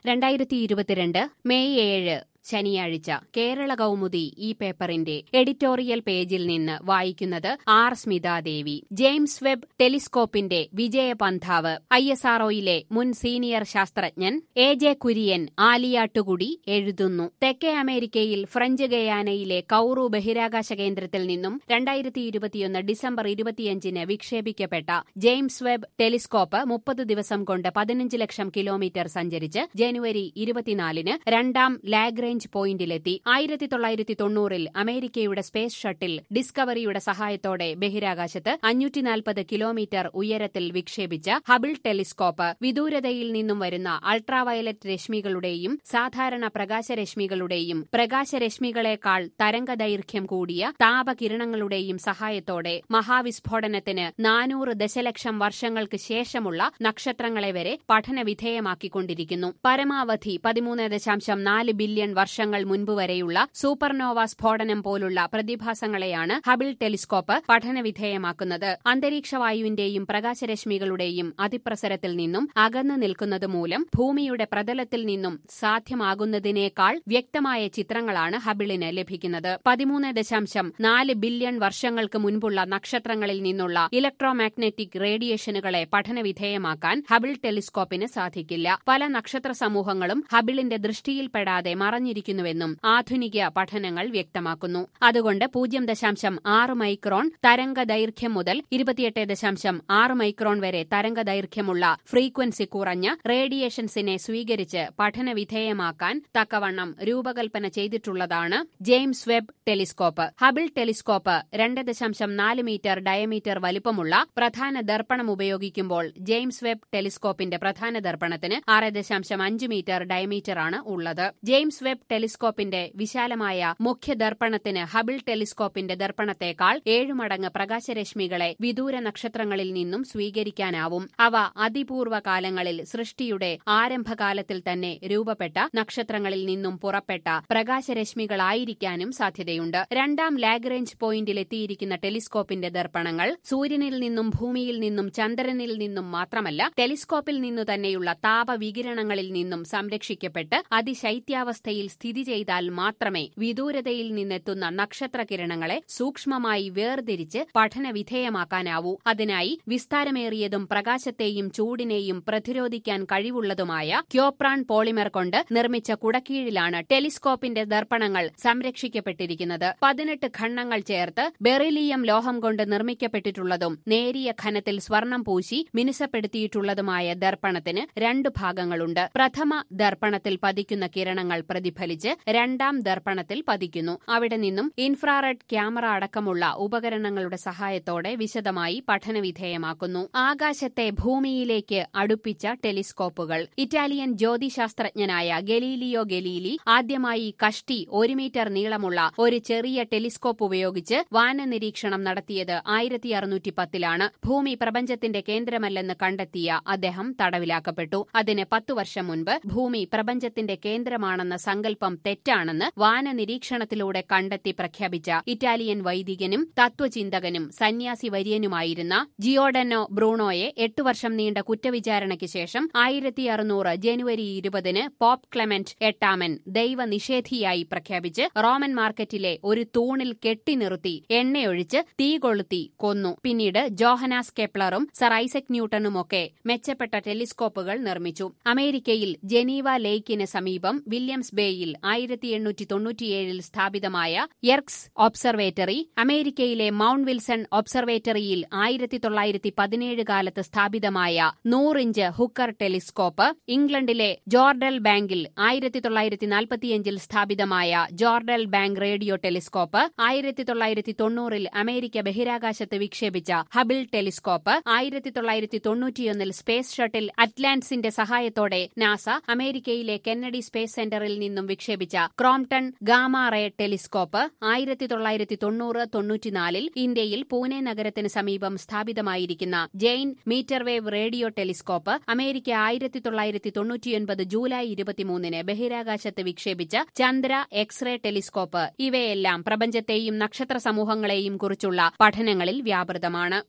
രണ്ടായിരത്തി ഇരുപത്തിരണ്ട് മെയ് ഏഴ് ശനിയാഴ്ച കേരള കൗമുദി ഈ പേപ്പറിന്റെ എഡിറ്റോറിയൽ പേജിൽ നിന്ന് വായിക്കുന്നത് ആർ സ്മിതാദേവി ജെയിംസ് വെബ് ടെലിസ്കോപ്പിന്റെ വിജയപന്ഥാവ് ഐ എസ് ആർഒയിലെ മുൻ സീനിയർ ശാസ്ത്രജ്ഞൻ എ ജെ കുര്യൻ ആലിയാട്ടുകുടി എഴുതുന്നു തെക്കേ അമേരിക്കയിൽ ഫ്രഞ്ച് ഗയാനയിലെ കൌറു ബഹിരാകാശ കേന്ദ്രത്തിൽ നിന്നും രണ്ടായിരത്തി ഇരുപത്തിയൊന്ന് ഡിസംബർ ഇരുപത്തിയഞ്ചിന് വിക്ഷേപിക്കപ്പെട്ട ജെയിംസ് വെബ് ടെലിസ്കോപ്പ് മുപ്പത് ദിവസം കൊണ്ട് പതിനഞ്ച് ലക്ഷം കിലോമീറ്റർ സഞ്ചരിച്ച് ജനുവരി ഇരുപത്തിനാലിന് രണ്ടാം ലാഗ്ര റേഞ്ച് പോയിന്റിലെത്തി ആയിരത്തി തൊള്ളായിരത്തി തൊണ്ണൂറിൽ അമേരിക്കയുടെ സ്പേസ് ഷട്ടിൽ ഡിസ്കവറിയുടെ സഹായത്തോടെ ബഹിരാകാശത്ത് അഞ്ഞൂറ്റി നാൽപ്പത് കിലോമീറ്റർ ഉയരത്തിൽ വിക്ഷേപിച്ച ഹബിൾ ടെലിസ്കോപ്പ് വിദൂരതയിൽ നിന്നും വരുന്ന അൾട്രാവയലറ്റ് രശ്മികളുടെയും സാധാരണ പ്രകാശരശ്മികളുടെയും പ്രകാശരശ്മികളെക്കാൾ തരംഗദൈർഘ്യം കൂടിയ താപകിരണങ്ങളുടെയും സഹായത്തോടെ മഹാവിസ്ഫോടനത്തിന് നാനൂറ് ദശലക്ഷം വർഷങ്ങൾക്ക് ശേഷമുള്ള നക്ഷത്രങ്ങളെ വരെ പഠന വിധേയമാക്കിക്കൊണ്ടിരിക്കുന്നു പരമാവധി പതിമൂന്ന് ദശാംശം നാല് ബില്യൺ വർഷങ്ങൾ മുൻപ് വരെയുള്ള സൂപ്പർനോവ സ്ഫോടനം പോലുള്ള പ്രതിഭാസങ്ങളെയാണ് ഹബിൾ ടെലിസ്കോപ്പ് പഠനവിധേയമാക്കുന്നത് അന്തരീക്ഷവായുവിന്റെയും പ്രകാശരശ്മികളുടെയും അതിപ്രസരത്തിൽ നിന്നും അകന്നു നിൽക്കുന്നത് മൂലം ഭൂമിയുടെ പ്രതലത്തിൽ നിന്നും സാധ്യമാകുന്നതിനേക്കാൾ വ്യക്തമായ ചിത്രങ്ങളാണ് ഹബിളിന് ലഭിക്കുന്നത് പതിമൂന്ന് ദശാംശം നാല് ബില്യൺ വർഷങ്ങൾക്ക് മുൻപുള്ള നക്ഷത്രങ്ങളിൽ നിന്നുള്ള ഇലക്ട്രോമാഗ്നറ്റിക് റേഡിയേഷനുകളെ പഠനവിധേയമാക്കാൻ ഹബിൾ ടെലിസ്കോപ്പിന് സാധിക്കില്ല പല നക്ഷത്ര സമൂഹങ്ങളും ഹബിളിന്റെ ദൃഷ്ടിയിൽപ്പെടാതെ മറഞ്ഞിരിക്കുന്നുവെന്നും ആധുനിക പഠനങ്ങൾ വ്യക്തമാക്കുന്നു അതുകൊണ്ട് പൂജ്യം ദശാംശം ആറ് മൈക്രോൺ തരംഗ ദൈർഘ്യം മുതൽ ഇരുപത്തിയെട്ട് ദശാംശം ആറ് മൈക്രോൺ വരെ തരംഗ ദൈർഘ്യമുള്ള ഫ്രീക്വൻസി കുറഞ്ഞ റേഡിയേഷൻസിനെ സ്വീകരിച്ച് പഠനവിധേയമാക്കാൻ തക്കവണ്ണം രൂപകൽപ്പന ചെയ്തിട്ടുള്ളതാണ് James Webb telescope Hubble telescope രണ്ട് ദശാംശം നാല് മീറ്റർ ഡയമീറ്റർ വലുപ്പമുള്ള പ്രധാന ദർപ്പണം ഉപയോഗിക്കുമ്പോൾ ജെയിംസ് വെബ് ടെലിസ്കോപ്പിന്റെ പ്രധാന ദർപ്പണത്തിന് ആറ് ദശാംശം അഞ്ച് മീറ്റർ ഡയമീറ്ററാണ് ഉള്ളത് ജെയിംസ് വെബ് ടെലിസ്കോപ്പിന്റെ വിശാലമായ മുഖ്യ ദർപ്പണത്തിന് ഹബിൾ ടെലിസ്കോപ്പിന്റെ ദർപ്പണത്തേക്കാൾ ഏഴുമടങ്ങ് പ്രകാശരശ്മികളെ വിദൂര നക്ഷത്രങ്ങളിൽ നിന്നും സ്വീകരിക്കാനാവും അവ അതിപൂർവ കാലങ്ങളിൽ സൃഷ്ടിയുടെ ആരംഭകാലത്തിൽ തന്നെ രൂപപ്പെട്ട നക്ഷത്രങ്ങളിൽ നിന്നും പുറപ്പെട്ട പ്രകാശരശ്മികളായിരിക്കാനും സാധ്യതയുണ്ട് രണ്ടാം ലാഗ്രേഞ്ച് പോയിന്റിലെത്തിയിരിക്കുന്ന ടെലിസ്കോപ്പിന്റെ ദർപ്പണങ്ങൾ സൂര്യനിൽ നിന്നും ഭൂമിയിൽ നിന്നും ചന്ദ്രനിൽ നിന്നും മാത്രമല്ല ടെലിസ്കോപ്പിൽ നിന്നു തന്നെയുള്ള താപവികിരണങ്ങളിൽ നിന്നും സംരക്ഷിക്കപ്പെട്ട് അതിശൈത്യാവസ്ഥയിൽ സ്ഥിതി ചെയ്താൽ മാത്രമേ വിദൂരതയിൽ നിന്നെത്തുന്ന നക്ഷത്രകിരണങ്ങളെ സൂക്ഷ്മമായി വേർതിരിച്ച് പഠന വിധേയമാക്കാനാവൂ അതിനായി വിസ്താരമേറിയതും പ്രകാശത്തെയും ചൂടിനെയും പ്രതിരോധിക്കാൻ കഴിവുള്ളതുമായ ക്യോപ്രാൺ പോളിമർ കൊണ്ട് നിർമ്മിച്ച കുടക്കീഴിലാണ് ടെലിസ്കോപ്പിന്റെ ദർപ്പണങ്ങൾ സംരക്ഷിക്കപ്പെട്ടിരിക്കുന്നത് പതിനെട്ട് ഖണ്ഡങ്ങൾ ചേർത്ത് ബെറിലിയം ലോഹം കൊണ്ട് നിർമ്മിക്കപ്പെട്ടിട്ടുള്ളതും നേരിയ ഖനത്തിൽ സ്വർണം പൂശി മിനുസപ്പെടുത്തിയിട്ടുള്ളതുമായ ദർപ്പണത്തിന് രണ്ട് ഭാഗങ്ങളുണ്ട് പ്രഥമ ദർപ്പണത്തിൽ പതിക്കുന്ന കിരണങ്ങൾ പ്രതിഫലിച്ച് രണ്ടാം ദർപ്പണത്തിൽ പതിക്കുന്നു അവിടെ നിന്നും ഇൻഫ്രാറെഡ് ക്യാമറ അടക്കമുള്ള ഉപകരണങ്ങളുടെ സഹായത്തോടെ വിശദമായി പഠനവിധേയമാക്കുന്നു ആകാശത്തെ ഭൂമിയിലേക്ക് അടുപ്പിച്ച ടെലിസ്കോപ്പുകൾ ഇറ്റാലിയൻ ജ്യോതിശാസ്ത്രജ്ഞനായ ഗലീലിയോ ഗലീലി ആദ്യമായി കഷ്ടി ഒരു മീറ്റർ നീളമുള്ള ഒരു ചെറിയ ടെലിസ്കോപ്പ് ഉപയോഗിച്ച് വാനനിരീക്ഷണം നടത്തിയത് ആയിരത്തി അറുന്നൂറ്റി പത്തിലാണ് ഭൂമി പ്രപഞ്ചത്തിന്റെ കേന്ദ്രമല്ലെന്ന് കണ്ടെത്തിയ അദ്ദേഹം തടവിലാക്കപ്പെട്ടു അതിന് പത്തു വർഷം മുൻപ് ഭൂമി പ്രപഞ്ചത്തിന്റെ കേന്ദ്രമാണെന്ന സങ്കല്പം തെറ്റാണെന്ന് വാനനിരീക്ഷണത്തിലൂടെ കണ്ടെത്തി പ്രഖ്യാപിച്ച ഇറ്റാലിയൻ വൈദികനും തത്വചിന്തകനും സന്യാസി വര്യനുമായിരുന്ന ജിയോഡനോ ബ്രൂണോയെ എട്ടു വർഷം നീണ്ട കുറ്റവിചാരണയ്ക്ക് ശേഷം ആയിരത്തി അറുന്നൂറ് ജനുവരി ഇരുപതിന് പോപ്പ് ക്ലെമന്റ് എട്ടാമൻ ദൈവനിഷേധിയായി പ്രഖ്യാപിച്ച് റോമൻ മാർക്കറ്റിലെ ഒരു തൂണിൽ കെട്ടിനിറുത്തി എണ്ണയൊഴിച്ച് തീ കൊളുത്തി കൊന്നു പിന്നീട് ജോഹനാസ് കെപ്ലറും സർ ഐസക് ന്യൂട്ടനുമൊക്കെ മെച്ചപ്പെട്ട ടെലിസ്കോപ്പുകൾ നിർമ്മിച്ചു അമേരിക്കയിൽ ജനീവ ലേക്കിന് സമീപം വില്യംസ് ബേയിൽ ആയിരത്തി എണ്ണൂറ്റി തൊണ്ണൂറ്റിയേഴിൽ സ്ഥാപിതമായ എർക്സ് ഒബ്സർവേറ്ററി അമേരിക്കയിലെ മൌണ്ട് വിൽസൺ ഒബ്സർവേറ്ററിയിൽ ആയിരത്തി തൊള്ളായിരത്തി പതിനേഴ് കാലത്ത് സ്ഥാപിതമായ നൂറിഞ്ച് ഹുക്കർ ടെലിസ്കോപ്പ് ഇംഗ്ലണ്ടിലെ ജോർഡൽ ബാങ്കിൽ ആയിരത്തി തൊള്ളായിരത്തി നാൽപ്പത്തിയഞ്ചിൽ സ്ഥാപിതമായ ജോർഡൽ ബാങ്ക് റേഡിയോ ടെലിസ്കോപ്പ് ആയിരത്തി തൊള്ളായിരത്തി തൊണ്ണൂറിൽ അമേരിക്ക ബഹിരാകാശത്ത് വിക്ഷേപിച്ച ഹബിൾ ടെലിസ്കോപ്പ് ആയിരത്തി തൊള്ളായിരത്തി തൊണ്ണൂറ്റിയൊന്നിൽ സ്പേസ് ഷട്ടിൽ അറ്റ്ലാന്റ്സിന്റെ സഹായത്തോടെ നാസ അമേരിക്കയിലെ കെന്നഡി സ്പേസ് സെന്ററിൽ നിന്നും വിക്ഷേപിച്ച ക്രോംപ്ടൺ ഗാമ റേ ടെലിസ്കോപ്പ് ആയിരത്തി തൊള്ളായിരത്തി തൊണ്ണൂറ് തൊണ്ണൂറ്റിനാലിൽ ഇന്ത്യയിൽ പൂനെ നഗരത്തിന് സമീപം സ്ഥാപിതമായിരിക്കുന്ന giant metrewave radio telescope America ആയിരത്തി തൊള്ളായിരത്തി തൊണ്ണൂറ്റിയൊൻപത് ജൂലൈ ഇരുപത്തിമൂന്നിന് ബഹിരാകാശത്ത് വിക്ഷേപിച്ച ചന്ദ്ര എക്സ്റേ ടെലിസ്കോപ്പ് ഇവയെല്ലാം പ്രപഞ്ചത്തെയും നക്ഷത്ര സമൂഹങ്ങളെയും കുറിച്ചുള്ള പഠനങ്ങളിൽ വ്യാപൃതമാണ്